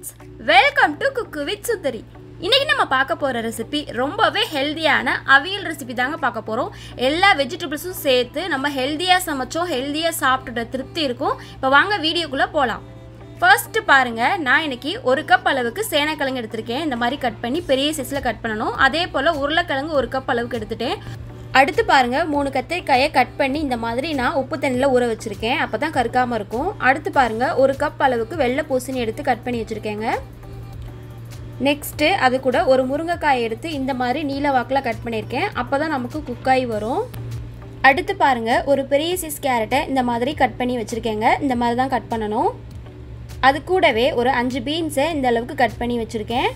friends welcome to cook with Sundari இன்னைக்கு நம்ம பார்க்க போகிற ரெசிபி ரொம்பவே ஹெல்தியான அவியல் ரெசிபி தாங்க பார்க்க போகிறோம் எல்லா வெஜிடபிள்ஸும் சேர்த்து நம்ம ஹெல்தியாக சமைச்சோம் ஹெல்தியாக சாப்பிட்டுட்ட திருப்தி இருக்கும் இப்போ வாங்க வீடியோக்குள்ளே போகலாம் ஃபர்ஸ்ட் பாருங்க நான் இன்னைக்கு ஒரு கப் அளவுக்கு சேனைக்கிழங்கு எடுத்திருக்கேன் இந்த மாதிரி கட் பண்ணி பெரிய சைஸில் கட் பண்ணணும் அதே போல் உருளைக்கிழங்கு ஒரு கப் அளவுக்கு எடுத்துட்டேன் அடுத்து பாருங்க மூணு கத்திரிக்காயை கட் பண்ணி இந்த மாதிரி நான் உப்பு தண்ணியில் ஊற வச்சுருக்கேன் அப்போ தான் கருக்காமல் இருக்கும் அடுத்து பாருங்க ஒரு கப் அளவுக்கு வெள்ளை பூசணி எடுத்து கட் பண்ணி வச்சுருக்கேங்க நெக்ஸ்ட்டு அது கூட ஒரு முருங்கைக்காய் எடுத்து இந்த மாதிரி நீல வாக்கில் கட் பண்ணியிருக்கேன் அப்போ தான் நமக்கு குக்காய் வரும் அடுத்து பாருங்க ஒரு பெரிய சைஸ் கேரட்டை இந்த மாதிரி கட் பண்ணி வச்சுருக்கேங்க இந்த மாதிரி தான் கட் பண்ணணும் அது கூடவே ஒரு அஞ்சு பீன்ஸை இந்த அளவுக்கு கட் பண்ணி வச்சுருக்கேன்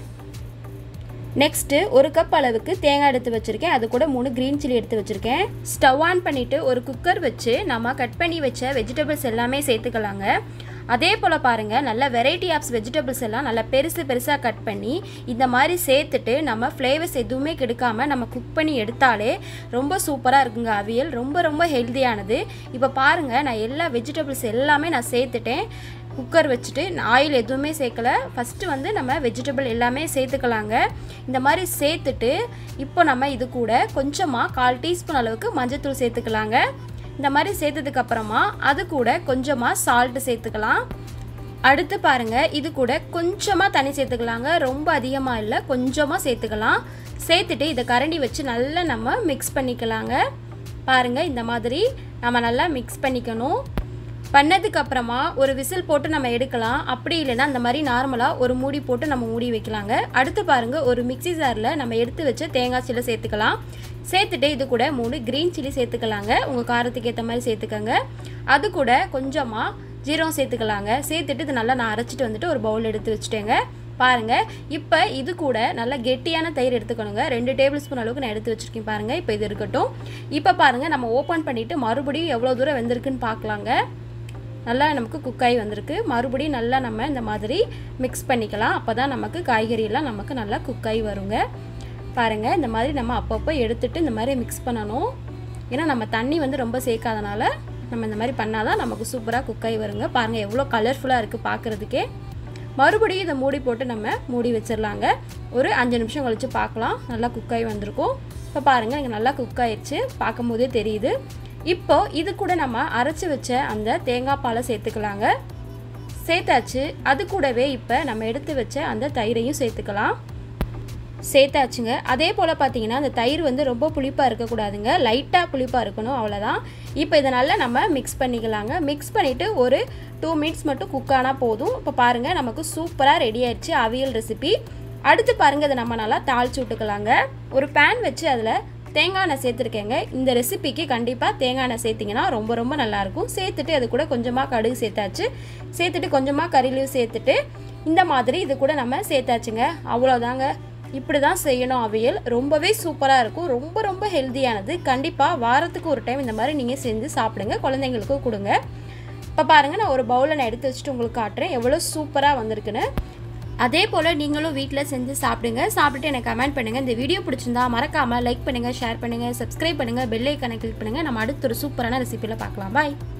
நெக்ஸ்ட்டு ஒரு கப் அளவுக்கு தேங்காய் எடுத்து வச்சுருக்கேன் அது கூட மூணு க்ரீன் சில்லி எடுத்து வச்சுருக்கேன் ஸ்டவ் ஆன் பண்ணிவிட்டு ஒரு குக்கர் வச்சு நம்ம கட் பண்ணி வச்ச வெஜிடபிள்ஸ் எல்லாமே சேர்த்துக்கலாங்க அதே போல் பாருங்கள் நல்ல வெரைட்டி ஆஃப்ஸ் வெஜிடபிள்ஸ் எல்லாம் நல்லா பெருசு பெருசாக கட் பண்ணி இந்த மாதிரி சேர்த்துட்டு நம்ம ஃப்ளேவர்ஸ் எதுவுமே கெடுக்காமல் நம்ம குக் பண்ணி எடுத்தாலே ரொம்ப சூப்பராக இருக்குங்க அவியல் ரொம்ப ரொம்ப ஹெல்த்தியானது இப்போ பாருங்கள் நான் எல்லா வெஜிடபிள்ஸ் எல்லாமே நான் சேர்த்துட்டேன் குக்கர் வச்சுட்டு ஆயில் எதுவுமே சேர்க்கல ஃபஸ்ட்டு வந்து நம்ம வெஜிடபிள் எல்லாமே சேர்த்துக்கலாங்க இந்த மாதிரி சேர்த்துட்டு இப்போ நம்ம இது கூட கொஞ்சமாக கால் டீஸ்பூன் அளவுக்கு மஞ்சத்தூள் சேர்த்துக்கலாங்க இந்த மாதிரி சேர்த்ததுக்கு அப்புறமா அது கூட கொஞ்சமாக சால்ட்டு சேர்த்துக்கலாம் அடுத்து பாருங்க இது கூட கொஞ்சமாக தண்ணி சேர்த்துக்கலாங்க ரொம்ப அதிகமாக இல்லை கொஞ்சமாக சேர்த்துக்கலாம் சேர்த்துட்டு இதை கரண்டி வச்சு நல்லா நம்ம மிக்ஸ் பண்ணிக்கலாங்க பாருங்கள் இந்த மாதிரி நம்ம நல்லா மிக்ஸ் பண்ணிக்கணும் பண்ணதுக்கு அப்புறமா ஒரு விசில் போட்டு நம்ம எடுக்கலாம் அப்படி இல்லைன்னா அந்த மாதிரி நார்மலாக ஒரு மூடி போட்டு நம்ம மூடி வைக்கலாங்க அடுத்து பாருங்கள் ஒரு மிக்சி ஜாரில் நம்ம எடுத்து வச்ச தேங்காய் சில்லை சேர்த்துக்கலாம் சேர்த்துட்டு இது கூட மூணு க்ரீன் சில்லி சேர்த்துக்கலாங்க உங்கள் காரத்துக்கு ஏற்ற மாதிரி சேர்த்துக்கோங்க அது கூட கொஞ்சமாக ஜீரகம் சேர்த்துக்கலாங்க சேர்த்துட்டு இது நல்லா நான் அரைச்சிட்டு வந்துட்டு ஒரு பவுல் எடுத்து வச்சுட்டேங்க பாருங்கள் இப்போ இது கூட நல்லா கெட்டியான தயிர் எடுத்துக்கணுங்க ரெண்டு டேபிள் ஸ்பூன் அளவுக்கு நான் எடுத்து வச்சுருக்கேன் பாருங்கள் இப்போ இது இருக்கட்டும் இப்போ பாருங்கள் நம்ம ஓப்பன் பண்ணிவிட்டு மறுபடியும் எவ்வளோ தூரம் வெந்திருக்குன்னு பார்க்கலாங்க நல்லா நமக்கு குக்காய் வந்திருக்கு மறுபடியும் நல்லா நம்ம இந்த மாதிரி மிக்ஸ் பண்ணிக்கலாம் அப்போ தான் நமக்கு காய்கறியெல்லாம் நமக்கு நல்லா குக்காய் வருங்க பாருங்கள் இந்த மாதிரி நம்ம அப்பப்போ எடுத்துகிட்டு இந்த மாதிரி மிக்ஸ் பண்ணணும் ஏன்னா நம்ம தண்ணி வந்து ரொம்ப சேர்க்காதனால நம்ம இந்த மாதிரி பண்ணால் தான் நமக்கு சூப்பராக குக்காய் வருங்க பாருங்கள் எவ்வளோ கலர்ஃபுல்லாக இருக்குது பார்க்குறதுக்கே மறுபடியும் இதை மூடி போட்டு நம்ம மூடி வச்சிடலாங்க ஒரு அஞ்சு நிமிஷம் கழித்து பார்க்கலாம் நல்லா குக்காய் வந்திருக்கும் இப்போ பாருங்கள் இங்கே நல்லா குக் ஆயிடுச்சு பார்க்கும் போதே தெரியுது இப்போ இது கூட நம்ம அரைச்சி வச்ச அந்த தேங்காய் பாலை சேர்த்துக்கலாங்க சேர்த்தாச்சு அது கூடவே இப்போ நம்ம எடுத்து வச்ச அந்த தயிரையும் சேர்த்துக்கலாம் சேர்த்தாச்சுங்க அதே போல் பார்த்தீங்கன்னா அந்த தயிர் வந்து ரொம்ப புளிப்பாக இருக்கக்கூடாதுங்க லைட்டாக புளிப்பாக இருக்கணும் அவ்வளோதான் இப்போ இதை நல்லா நம்ம மிக்ஸ் பண்ணிக்கலாங்க மிக்ஸ் பண்ணிவிட்டு ஒரு டூ மினிட்ஸ் மட்டும் குக் ஆனால் போதும் இப்போ பாருங்கள் நமக்கு சூப்பராக ரெடி ஆயிடுச்சு அவியல் ரெசிபி அடுத்து பாருங்கள் இதை நம்ம நல்லா தாளிச்சு விட்டுக்கலாங்க ஒரு பேன் வச்சு அதில் தேங்காய் எண்ணெய் சேர்த்துருக்கேங்க இந்த ரெசிபிக்கு கண்டிப்பாக தேங்காய் எண்ணெய் சேர்த்திங்கன்னா ரொம்ப ரொம்ப நல்லாயிருக்கும் சேர்த்துட்டு அது கூட கொஞ்சமாக கடுகு சேர்த்தாச்சு சேர்த்துட்டு கொஞ்சமாக கறிலையும் சேர்த்துட்டு இந்த மாதிரி இது கூட நம்ம சேர்த்தாச்சுங்க அவ்வளோதாங்க இப்படி தான் செய்யணும் அவியல் ரொம்பவே சூப்பராக இருக்கும் ரொம்ப ரொம்ப ஹெல்த்தியானது கண்டிப்பாக வாரத்துக்கு ஒரு டைம் இந்த மாதிரி நீங்கள் செஞ்சு சாப்பிடுங்க குழந்தைங்களுக்கும் கொடுங்க இப்போ பாருங்கள் நான் ஒரு பவுலில் நான் எடுத்து வச்சுட்டு உங்களுக்கு காட்டுறேன் எவ்வளோ சூப்பராக வந்திருக்குன்னு அதே போல் நீங்களும் வீட்டில் செஞ்சு சாப்பிடுங்க சாப்பிட்டுட்டு எனக்கு கமெண்ட் பண்ணுங்கள் இந்த வீடியோ பிடிச்சிருந்தா மறக்காமல் லைக் பண்ணுங்கள் ஷேர் பண்ணுங்கள் சப்ஸ்கிரைப் பண்ணுங்கள் பெல் ஐக்கனை கிளிக் பண்ணுங்கள் நம்ம அடுத்த ஒரு சூப்பரான ரெசிபியில் பார்க்கலாம் பாய்